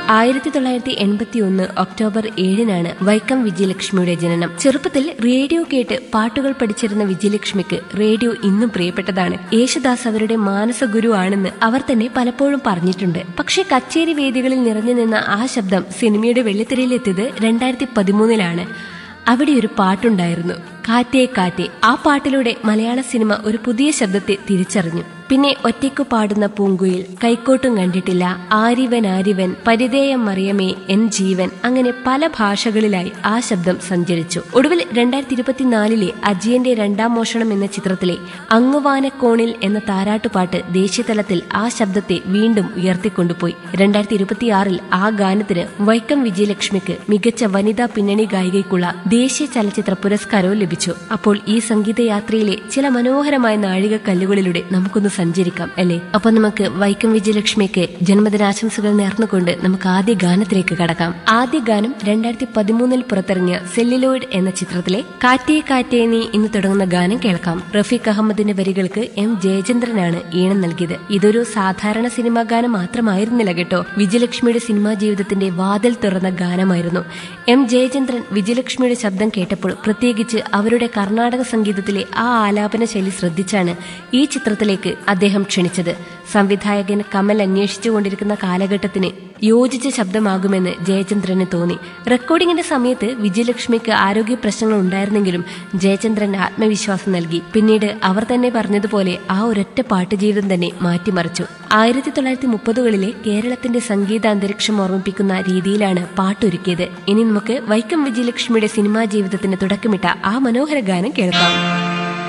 ആയിരത്തി തൊള്ളായിരത്തി എൺപത്തി ഒന്ന് ഒക്ടോബർ ഏഴിനാണ് വൈക്കം വിജയലക്ഷ്മിയുടെ ജനനം ചെറുപ്പത്തിൽ റേഡിയോ കേട്ട് പാട്ടുകൾ പഠിച്ചിരുന്ന വിജയലക്ഷ്മിക്ക് റേഡിയോ ഇന്നും പ്രിയപ്പെട്ടതാണ് യേശുദാസ് അവരുടെ മാനസഗുരു ആണെന്ന് അവർ തന്നെ പലപ്പോഴും പറഞ്ഞിട്ടുണ്ട് പക്ഷേ കച്ചേരി വേദികളിൽ നിറഞ്ഞു നിന്ന ആ ശബ്ദം സിനിമയുടെ വെള്ളിത്തിരയിലെത്തിയത് രണ്ടായിരത്തി പതിമൂന്നിലാണ് അവിടെ ഒരു പാട്ടുണ്ടായിരുന്നു കാറ്റേ കാറ്റേ ആ പാട്ടിലൂടെ മലയാള സിനിമ ഒരു പുതിയ ശബ്ദത്തെ തിരിച്ചറിഞ്ഞു പിന്നെ ഒറ്റയ്ക്കു പാടുന്ന പൂങ്കുയിൽ കൈക്കോട്ടും കണ്ടിട്ടില്ല ആരിവൻ ആരിവൻ പരിധേയം മറിയമേ എൻ ജീവൻ അങ്ങനെ പല ഭാഷകളിലായി ആ ശബ്ദം സഞ്ചരിച്ചു ഒടുവിൽ രണ്ടായിരത്തി ഇരുപത്തിനാലിലെ അജിയന്റെ രണ്ടാം മോഷണം എന്ന ചിത്രത്തിലെ അങ്ങുവാനക്കോണിൽ എന്ന താരാട്ടുപാട്ട് ദേശീയതലത്തിൽ ആ ശബ്ദത്തെ വീണ്ടും ഉയർത്തിക്കൊണ്ടുപോയി രണ്ടായിരത്തി ഇരുപത്തിയാറിൽ ആ ഗാനത്തിന് വൈക്കം വിജയലക്ഷ്മിക്ക് മികച്ച വനിതാ പിന്നണി ഗായികയ്ക്കുള്ള ദേശീയ ചലച്ചിത്ര പുരസ്കാരവും ലഭിച്ചു അപ്പോൾ ഈ സംഗീതയാത്രയിലെ ചില മനോഹരമായ നാഴിക കല്ലുകളിലൂടെ നമുക്കൊന്ന് സഞ്ചരിക്കാം അല്ലേ അപ്പൊ നമുക്ക് വൈക്കം വിജയലക്ഷ്മിക്ക് ജന്മദിനാശംസകൾ നേർന്നുകൊണ്ട് നമുക്ക് ആദ്യ ഗാനത്തിലേക്ക് കടക്കാം ആദ്യ ഗാനം രണ്ടായിരത്തി പതിമൂന്നിൽ പുറത്തിറങ്ങിയ സെല്ലിലോയിഡ് എന്ന ചിത്രത്തിലെ കാറ്റേ കാറ്റേ നീ എന്ന് തുടങ്ങുന്ന ഗാനം കേൾക്കാം റഫീഖ് അഹമ്മദിന്റെ വരികൾക്ക് എം ജയചന്ദ്രനാണ് ഈണം നൽകിയത് ഇതൊരു സാധാരണ സിനിമാ ഗാനം മാത്രമായിരുന്നില്ല കേട്ടോ വിജയലക്ഷ്മിയുടെ സിനിമാ ജീവിതത്തിന്റെ വാതിൽ തുറന്ന ഗാനമായിരുന്നു എം ജയചന്ദ്രൻ വിജയലക്ഷ്മിയുടെ ശബ്ദം കേട്ടപ്പോൾ പ്രത്യേകിച്ച് അവരുടെ കർണാടക സംഗീതത്തിലെ ആ ആലാപന ശൈലി ശ്രദ്ധിച്ചാണ് ഈ ചിത്രത്തിലേക്ക് അദ്ദേഹം ക്ഷണിച്ചത് സംവിധായകൻ കമൽ അന്വേഷിച്ചുകൊണ്ടിരിക്കുന്ന കാലഘട്ടത്തിന് യോജിച്ച ശബ്ദമാകുമെന്ന് ജയചന്ദ്രന് തോന്നി റെക്കോർഡിംഗിന്റെ സമയത്ത് വിജയലക്ഷ്മിക്ക് ആരോഗ്യ പ്രശ്നങ്ങൾ ഉണ്ടായിരുന്നെങ്കിലും ജയചന്ദ്രൻ ആത്മവിശ്വാസം നൽകി പിന്നീട് അവർ തന്നെ പറഞ്ഞതുപോലെ ആ ഒരൊറ്റ പാട്ടുജീവിതം തന്നെ മാറ്റിമറിച്ചു ആയിരത്തി തൊള്ളായിരത്തി മുപ്പതുകളിലെ കേരളത്തിന്റെ സംഗീത അന്തരീക്ഷം ഓർമ്മിപ്പിക്കുന്ന രീതിയിലാണ് പാട്ടൊരുക്കിയത് ഇനി നമുക്ക് വൈക്കം വിജയലക്ഷ്മിയുടെ സിനിമാ ജീവിതത്തിന് തുടക്കമിട്ട ആ മനോഹര ഗാനം കേൾക്കാം